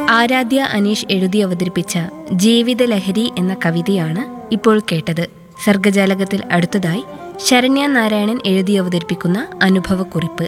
ആരാധ്യ അനീഷ് എഴുതി അവതരിപ്പിച്ച ജീവിതലഹരി എന്ന കവിതയാണ് ഇപ്പോൾ കേട്ടത് സർഗജാലകത്തിൽ അടുത്തതായി ശരണ്യ നാരായണൻ എഴുതി അവതരിപ്പിക്കുന്ന അനുഭവക്കുറിപ്പ്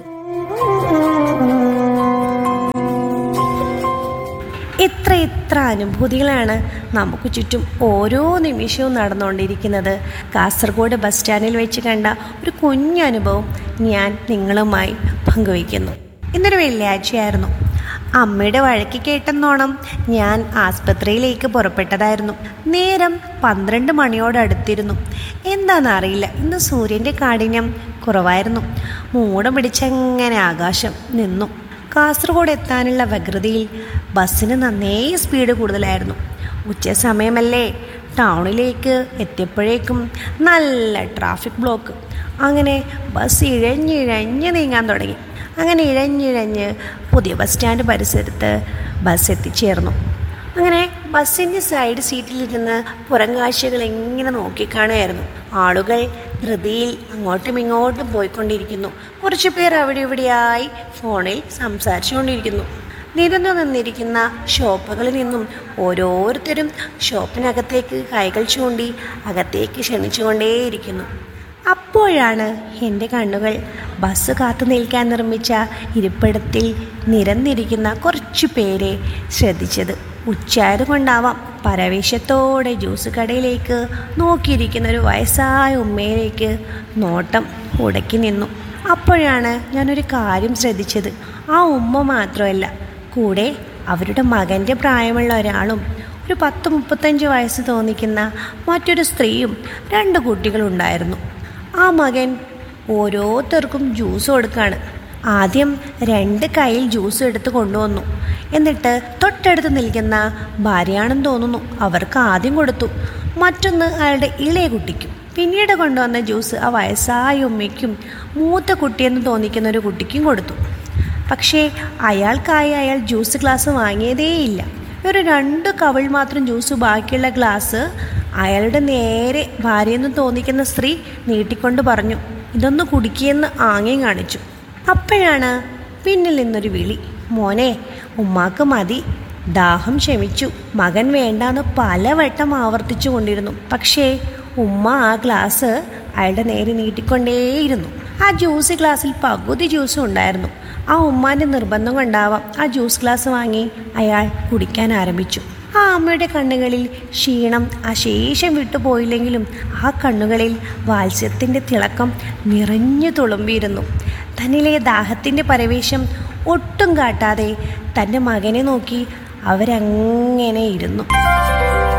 എത്ര എത്ര അനുഭൂതികളാണ് നമുക്ക് ചുറ്റും ഓരോ നിമിഷവും നടന്നുകൊണ്ടിരിക്കുന്നത് കാസർഗോഡ് ബസ് സ്റ്റാൻഡിൽ വെച്ച് കണ്ട ഒരു കുഞ്ഞനുഭവം ഞാൻ നിങ്ങളുമായി പങ്കുവയ്ക്കുന്നു ഇന്നൊരു വെള്ളിയാഴ്ചയായിരുന്നു അമ്മയുടെ വഴക്ക് കേട്ടെന്നോണം ഞാൻ ആസ്പത്രിയിലേക്ക് പുറപ്പെട്ടതായിരുന്നു നേരം പന്ത്രണ്ട് മണിയോടടുത്തിരുന്നു എന്താണെന്നറിയില്ല ഇന്ന് സൂര്യൻ്റെ കാഠിന്യം കുറവായിരുന്നു മൂടം പിടിച്ചങ്ങനെ ആകാശം നിന്നു കാസർഗോഡ് എത്താനുള്ള വ്യഗ്രതയിൽ ബസ്സിന് നന്നേ സ്പീഡ് കൂടുതലായിരുന്നു ഉച്ച സമയമല്ലേ ടൗണിലേക്ക് എത്തിയപ്പോഴേക്കും നല്ല ട്രാഫിക് ബ്ലോക്ക് അങ്ങനെ ബസ് ഇഴഞ്ഞിഴഞ്ഞ് നീങ്ങാൻ തുടങ്ങി അങ്ങനെ ഇഴഞ്ഞിഴഞ്ഞ് പുതിയ ബസ് സ്റ്റാൻഡ് പരിസരത്ത് ബസ് എത്തിച്ചേർന്നു അങ്ങനെ ബസ്സിൻ്റെ സൈഡ് സീറ്റിലിരുന്ന് പുറം കാഴ്ചകൾ എങ്ങനെ നോക്കിക്കാണുമായിരുന്നു ആളുകൾ ധൃതിയിൽ അങ്ങോട്ടും ഇങ്ങോട്ടും പോയിക്കൊണ്ടിരിക്കുന്നു കുറച്ചു പേർ അവിടെ ഇവിടെയായി ഫോണിൽ സംസാരിച്ചുകൊണ്ടിരിക്കുന്നു നിരന്നു നിന്നിരിക്കുന്ന ഷോപ്പുകളിൽ നിന്നും ഓരോരുത്തരും ഷോപ്പിനകത്തേക്ക് കൈകൾ ചൂണ്ടി അകത്തേക്ക് ക്ഷണിച്ചുകൊണ്ടേയിരിക്കുന്നു അപ്പോഴാണ് എൻ്റെ കണ്ണുകൾ ബസ് കാത്തു നിൽക്കാൻ നിർമ്മിച്ച ഇരിപ്പിടത്തിൽ നിരന്നിരിക്കുന്ന കുറച്ചു പേരെ ശ്രദ്ധിച്ചത് ഉച്ചയായതുകൊണ്ടാവാം പരവേശത്തോടെ ജ്യൂസ് കടയിലേക്ക് നോക്കിയിരിക്കുന്ന ഒരു വയസ്സായ ഉമ്മയിലേക്ക് നോട്ടം ഉടക്കി നിന്നു അപ്പോഴാണ് ഞാനൊരു കാര്യം ശ്രദ്ധിച്ചത് ആ ഉമ്മ മാത്രമല്ല കൂടെ അവരുടെ മകൻ്റെ പ്രായമുള്ള ഒരാളും ഒരു പത്ത് മുപ്പത്തഞ്ച് വയസ്സ് തോന്നിക്കുന്ന മറ്റൊരു സ്ത്രീയും രണ്ട് കുട്ടികളുണ്ടായിരുന്നു ആ മകൻ ഓരോരുത്തർക്കും ജ്യൂസ് കൊടുക്കുകയാണ് ആദ്യം രണ്ട് കയ്യിൽ ജ്യൂസ് എടുത്ത് കൊണ്ടുവന്നു എന്നിട്ട് തൊട്ടടുത്ത് നിൽക്കുന്ന ഭാര്യയാണെന്ന് തോന്നുന്നു അവർക്ക് ആദ്യം കൊടുത്തു മറ്റൊന്ന് അയാളുടെ ഇളയ കുട്ടിക്കും പിന്നീട് കൊണ്ടുവന്ന ജ്യൂസ് ആ വയസ്സായ ഉമ്മയ്ക്കും മൂത്ത കുട്ടിയെന്ന് തോന്നിക്കുന്ന ഒരു കുട്ടിക്കും കൊടുത്തു പക്ഷേ അയാൾക്കായി അയാൾ ജ്യൂസ് ഗ്ലാസ് വാങ്ങിയതേയില്ല ഒരു രണ്ട് കവിൾ മാത്രം ജ്യൂസ് ബാക്കിയുള്ള ഗ്ലാസ് അയാളുടെ നേരെ ഭാര്യയെന്ന് തോന്നിക്കുന്ന സ്ത്രീ നീട്ടിക്കൊണ്ട് പറഞ്ഞു ഇതൊന്ന് കുടിക്കിയെന്ന് ആംഗ്യം കാണിച്ചു അപ്പോഴാണ് പിന്നിൽ നിന്നൊരു വിളി മോനെ ഉമ്മാക്ക് മതി ദാഹം ക്ഷമിച്ചു മകൻ വേണ്ടാന്ന് പലവട്ടം ആവർത്തിച്ചു കൊണ്ടിരുന്നു പക്ഷേ ഉമ്മ ആ ഗ്ലാസ് അയാളുടെ നേരെ നീട്ടിക്കൊണ്ടേയിരുന്നു ആ ജ്യൂസ് ഗ്ലാസ്സിൽ പകുതി ജ്യൂസും ഉണ്ടായിരുന്നു ആ ഉമ്മാൻ്റെ നിർബന്ധം കൊണ്ടാവാം ആ ജ്യൂസ് ഗ്ലാസ് വാങ്ങി അയാൾ കുടിക്കാൻ ആരംഭിച്ചു ആ അമ്മയുടെ കണ്ണുകളിൽ ക്ഷീണം അശേഷം വിട്ടുപോയില്ലെങ്കിലും ആ കണ്ണുകളിൽ വാത്സ്യത്തിൻ്റെ തിളക്കം നിറഞ്ഞു തുളുമ്പിയിരുന്നു തന്നിലെ ദാഹത്തിൻ്റെ പരവേശം ഒട്ടും കാട്ടാതെ തൻ്റെ മകനെ നോക്കി അവരങ്ങനെ ഇരുന്നു